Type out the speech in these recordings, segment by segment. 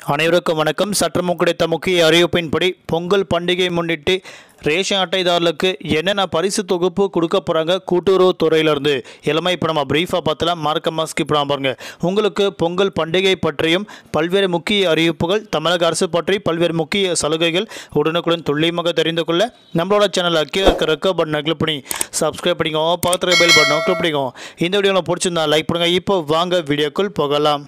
அனைவருக்கும் வணக்கம் சற்று கிடைத்த முக்கிய அறிவிப்பின்படி பொங்கல் பண்டிகை முன்னிட்டு ரேஷன் அட்டைதாரர்களுக்கு என்னென்ன பரிசு தொகுப்பு கொடுக்க போகிறாங்க கூட்டுறவு துறையிலிருந்து எல்லாமே இப்போ நம்ம ப்ரீஃபாக பார்த்தலாம் மார்க்கமாக ஸ்கிப் பண்ணாம பாருங்க உங்களுக்கு பொங்கல் பண்டிகை பற்றியும் பல்வேறு முக்கிய அறிவிப்புகள் தமிழக அரசு பற்றி பல்வேறு முக்கிய சலுகைகள் உடனுக்குடன் துல்லியமாக தெரிந்து கொள்ள நம்மளோட சேனலை கீழே இருக்க ரெக்க பட்டனை கிளிக் பண்ணி சப்ஸ்கிரைப் பண்ணிக்கோங்க பார்த்துருக்க பெல் பட்டனை கிளிக் பண்ணிக்கோங்க இந்த வீடியோவில் பிடிச்சிருந்தா லைக் பண்ணுங்கள் இப்போ வாங்க வீடியோக்குள் போகலாம்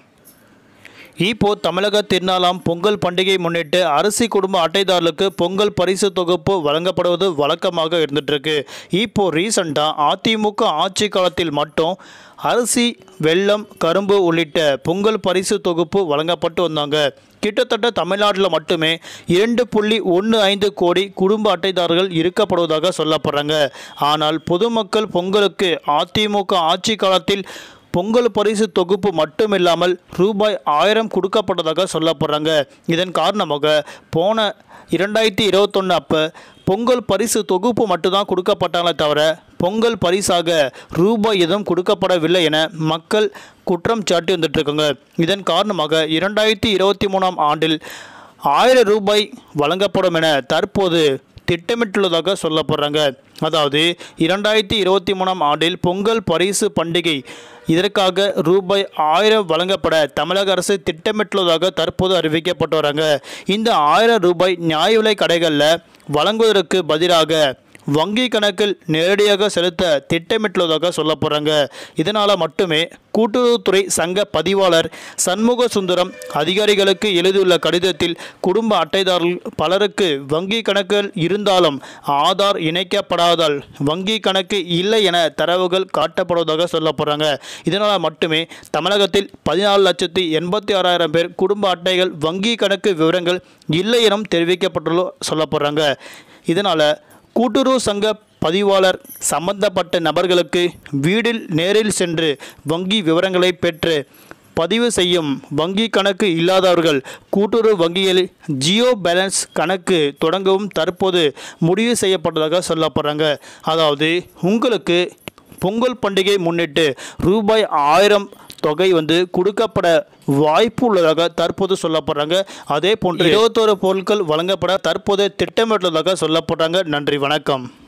இப்போ தமிழக திருநாளாம் பொங்கல் பண்டிகை முன்னிட்டு அரிசி குடும்ப அட்டைதாரர்களுக்கு பொங்கல் பரிசு தொகுப்பு வழங்கப்படுவது வழக்கமாக இருந்துட்டு இருக்கு இப்போ ரீசண்டாக அதிமுக ஆட்சி காலத்தில் மட்டும் அரிசி வெல்லம் கரும்பு உள்ளிட்ட பொங்கல் பரிசு தொகுப்பு வழங்கப்பட்டு வந்தாங்க கிட்டத்தட்ட தமிழ்நாட்டில் மட்டுமே இரண்டு புள்ளி ஒன்று ஐந்து கோடி குடும்ப அட்டைதாரர்கள் இருக்கப்படுவதாக சொல்லப்படுறாங்க ஆனால் பொதுமக்கள் பொங்கலுக்கு அதிமுக ஆட்சி காலத்தில் பொங்கல் பரிசு தொகுப்பு மட்டுமில்லாமல் ரூபாய் ஆயிரம் கொடுக்கப்பட்டதாக சொல்லப்படுறாங்க இதன் காரணமாக போன இரண்டாயிரத்தி இருபத்தொன்று அப்போ பொங்கல் பரிசு தொகுப்பு மட்டும்தான் கொடுக்கப்பட்டாங்களே தவிர பொங்கல் பரிசாக ரூபாய் எதுவும் கொடுக்கப்படவில்லை என மக்கள் குற்றம் சாட்டி வந்துட்டு இருக்காங்க இதன் காரணமாக இரண்டாயிரத்தி இருபத்தி மூணாம் ஆண்டில் ஆயிரம் ரூபாய் வழங்கப்படும் என தற்போது திட்டமிட்டுள்ளதாக சொல்லப்படுறாங்க அதாவது இரண்டாயிரத்தி இருபத்தி மூணாம் ஆண்டில் பொங்கல் பரிசு பண்டிகை இதற்காக ரூபாய் ஆயிரம் வழங்கப்பட தமிழக அரசு திட்டமிட்டுள்ளதாக தற்போது அறிவிக்கப்பட்டு வராங்க இந்த ஆயிரம் ரூபாய் நியாய விலை கடைகளில் வழங்குவதற்கு பதிலாக வங்கி கணக்கில் நேரடியாக செலுத்த திட்டமிட்டுள்ளதாக சொல்ல போகிறாங்க இதனால் மட்டுமே கூட்டுறவுத்துறை சங்க பதிவாளர் சண்முக சுந்தரம் அதிகாரிகளுக்கு எழுதியுள்ள கடிதத்தில் குடும்ப அட்டைதாரர்கள் பலருக்கு வங்கி கணக்குகள் இருந்தாலும் ஆதார் இணைக்கப்படாதால் வங்கி கணக்கு இல்லை என தரவுகள் காட்டப்படுவதாக சொல்ல போகிறாங்க இதனால் மட்டுமே தமிழகத்தில் பதினாலு லட்சத்தி எண்பத்தி ஆறாயிரம் பேர் குடும்ப அட்டைகள் வங்கி கணக்கு விவரங்கள் இல்லை எனவும் தெரிவிக்கப்பட்டுள்ள சொல்ல போகிறாங்க இதனால் கூட்டுறவு சங்க பதிவாளர் சம்பந்தப்பட்ட நபர்களுக்கு வீடில் நேரில் சென்று வங்கி விவரங்களை பெற்று பதிவு செய்யும் வங்கி கணக்கு இல்லாதவர்கள் கூட்டுறவு வங்கியில் ஜியோ பேலன்ஸ் கணக்கு தொடங்கவும் தற்போது முடிவு செய்யப்பட்டதாக சொல்லப்படுறாங்க அதாவது உங்களுக்கு பொங்கல் பண்டிகை முன்னிட்டு ரூபாய் ஆயிரம் தொகை வந்து கொடுக்கப்பட வாய்ப்பு உள்ளதாக தற்போது சொல்லப்படுறாங்க அதே போன்று இருபத்தோரு பொருட்கள் வழங்கப்பட தற்போது திட்டமிட்டுள்ளதாக சொல்லப்படுறாங்க நன்றி வணக்கம்